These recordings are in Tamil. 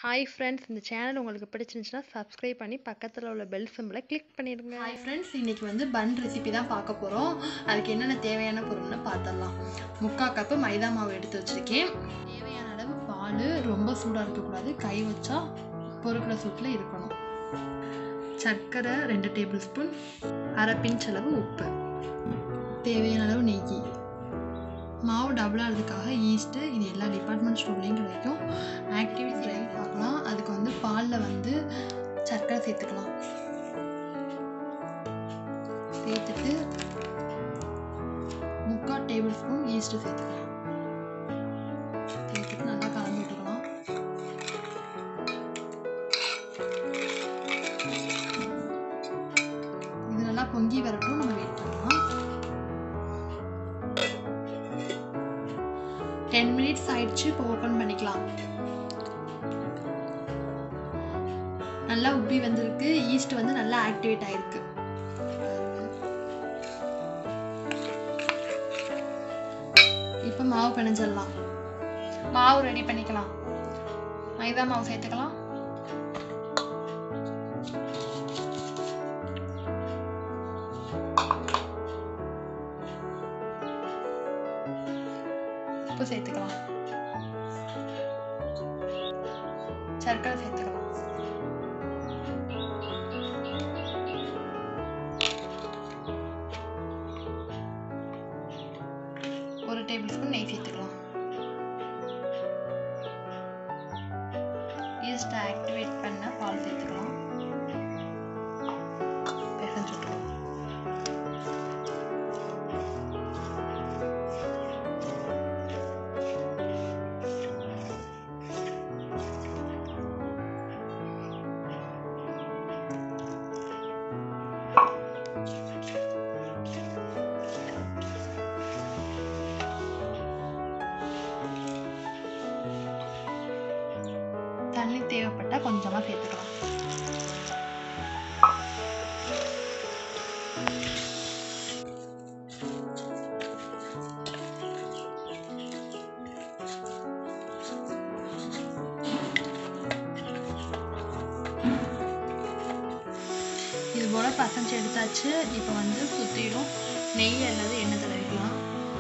ஹாய் ஃப்ரெண்ட்ஸ் இந்த சேனல் உங்களுக்கு பிடிச்சிருந்துச்சுன்னா சப்ஸ்கிரைப் பண்ணி பக்கத்தில் உள்ள பெல் சிம்பிளை கிளிக் பண்ணிடுங்க ஹாய் ஃப்ரெண்ட்ஸ் இன்றைக்கி வந்து பன் ரெசிபி தான் பார்க்க போகிறோம் அதுக்கு என்னென்ன தேவையான பொருள்னு பார்த்துடலாம் முக்கால் கப்பு மைதா மாவு எடுத்து வச்சுருக்கேன் தேவையான அளவு பால் ரொம்ப சூடாக இருக்கக்கூடாது கை வச்சா பொறுக்கிற சூட்டில் இருக்கணும் சர்க்கரை ரெண்டு டேபிள் ஸ்பூன் அரை பிஞ்ச் அளவு உப்பு தேவையான அளவு நெய் மாவு டபுள் ஆகிறதுக்காக ஈஸ்ட்டு இது எல்லா டிபார்ட்மெண்ட் ஸ்டோர்லேயும் கிடைக்கும் ஆக்டிவிட் ட்ரை பார்க்கலாம் அதுக்கு வந்து பாலில் வந்து சர்க்கரை சேர்த்துக்கலாம் சேர்த்துட்டு முக்கால் டேபிள் ஸ்பூன் ஈஸ்ட்டு சேர்த்துக்கலாம் சேர்த்துட்டு நல்லா கலந்து விட்டுக்கலாம் இது நல்லா பொங்கி வரட்டும் நம்ம வெயிட் பண்ணலாம் டென் மினிட்ஸ் ஆயிடுச்சு இப்போ ஓப்பன் பண்ணிக்கலாம் நல்லா உப்பி வந்திருக்கு ஈஸ்ட் வந்து நல்லா ஆக்டிவேட் ஆயிருக்கு இப்போ மாவு பிணைஞ்சிடலாம் மாவு ரெடி பண்ணிக்கலாம் மைதா மாவு சேர்த்துக்கலாம் உப்பு சேர்த்துக்கலாம் சர்க்கரை சேர்த்துக்கலாம் ஒரு டேபிள் ஸ்பூன் நெய் சேர்த்துக்கலாம் ஈஸ்ட் ஆக்டிவேட் பண்ண பால் சேர்த்துக்கலாம் பிசைஞ்சு விட்டுக்கலாம் தண்ணி தேவைப்பட்டால் கொஞ்சமாக சேர்த்துக்கலாம் இது போல் பசஞ்சு எடுத்தாச்சு இப்போ வந்து சுற்றிலும் நெய் அல்லது எண்ணெய் தடவிக்கலாம்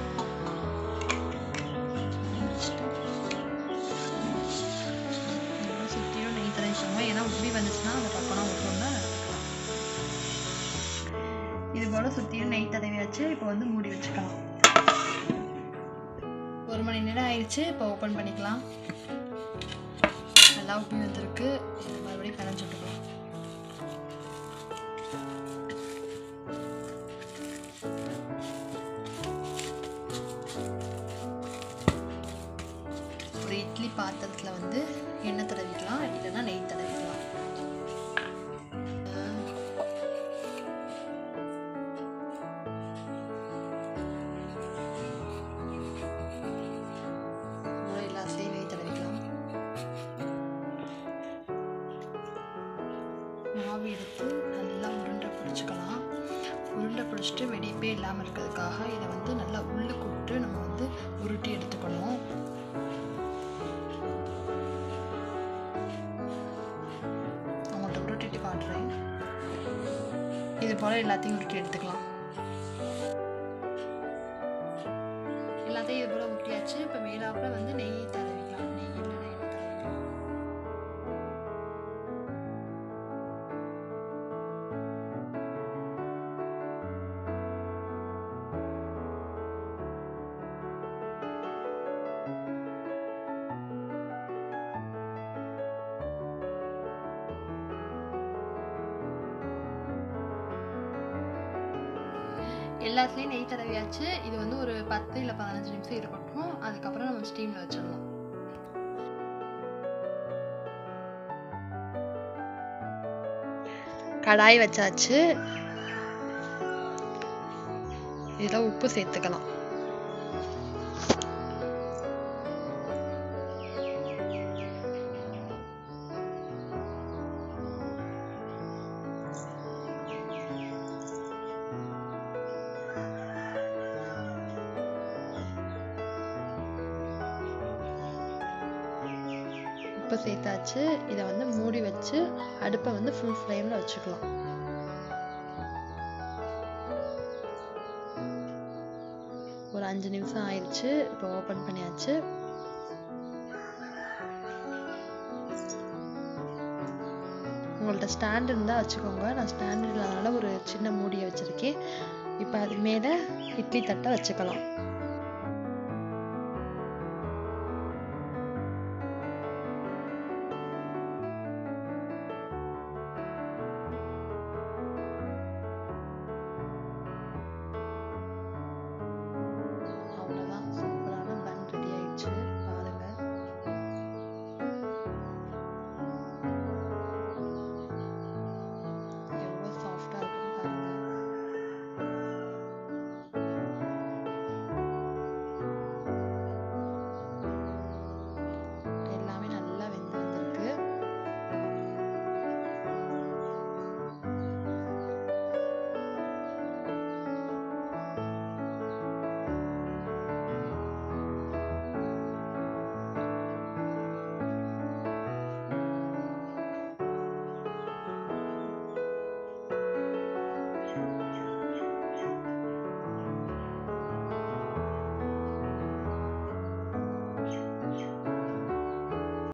சுற்றியும் நெய் தடவிக்கோங்க ஏன்னா உப்பி வந்துச்சுன்னா அந்த பக்கம்லாம் விட்டுருந்தா நடக்கலாம் இது போல் சுற்றியும் நெய் தடவியாச்சு இப்போ வந்து மூடி வச்சுக்கலாம் ஒரு மணி நேரம் ஆயிடுச்சு இப்போ ஓப்பன் பண்ணிக்கலாம் நல்லா உப்பி வந்திருக்கு இதை மறுபடியும் கரைஞ்சி விட்டுக்கலாம் ஒரு இட்லி பாத்திரத்தில் வந்து எண்ணெய் தடவிக்கலாம் இல்லைன்னா நெய் தடவிக்கலாம் எல்லாத்துலேயும் நெய் தடவிக்கலாம் மாவு எடுத்து நல்லா உருண்டை பிடிச்சிக்கலாம் உருண்டை பிடிச்சிட்டு வெடிப்பே இல்லாமல் இருக்கிறதுக்காக இதை வந்து நல்லா உள்ளுக்கு விட்டு நம்ம வந்து உருட்டி எடுத்துக்கணும் அவங்கள்ட்ட உருட்டிட்டு காட்டுறேன் இது போல் எல்லாத்தையும் உருட்டி எடுத்துக்கலாம் எல்லாத்தையும் இது போல் உருட்டியாச்சு இப்போ மேலாப்பில் வந்து நெய் தடவிக்கலாம் நெய் இல்லைன்னா எண்ணெய் தடவிக்கலாம் எல்லாத்துலேயும் நெய் தடவியாச்சு இது வந்து ஒரு பத்து இல்லை பதினஞ்சு நிமிஷம் இருக்கட்டும் அதுக்கப்புறம் நம்ம ஸ்டீமில் வச்சிடலாம் கடாய் வச்சாச்சு இதில் உப்பு சேர்த்துக்கலாம் உப்பு சேர்த்தாச்சு இதை வந்து மூடி வச்சு அடுப்பை வந்து ஃபுல் ஃப்ளேமில் வச்சுக்கலாம் ஒரு அஞ்சு நிமிஷம் ஆயிடுச்சு இப்போ ஓப்பன் பண்ணியாச்சு உங்கள்ட்ட ஸ்டாண்ட் இருந்தால் வச்சுக்கோங்க நான் ஸ்டாண்ட் இல்லாதனால ஒரு சின்ன மூடியை வச்சுருக்கேன் இப்போ அது மேலே இட்லி தட்டை வச்சுக்கலாம்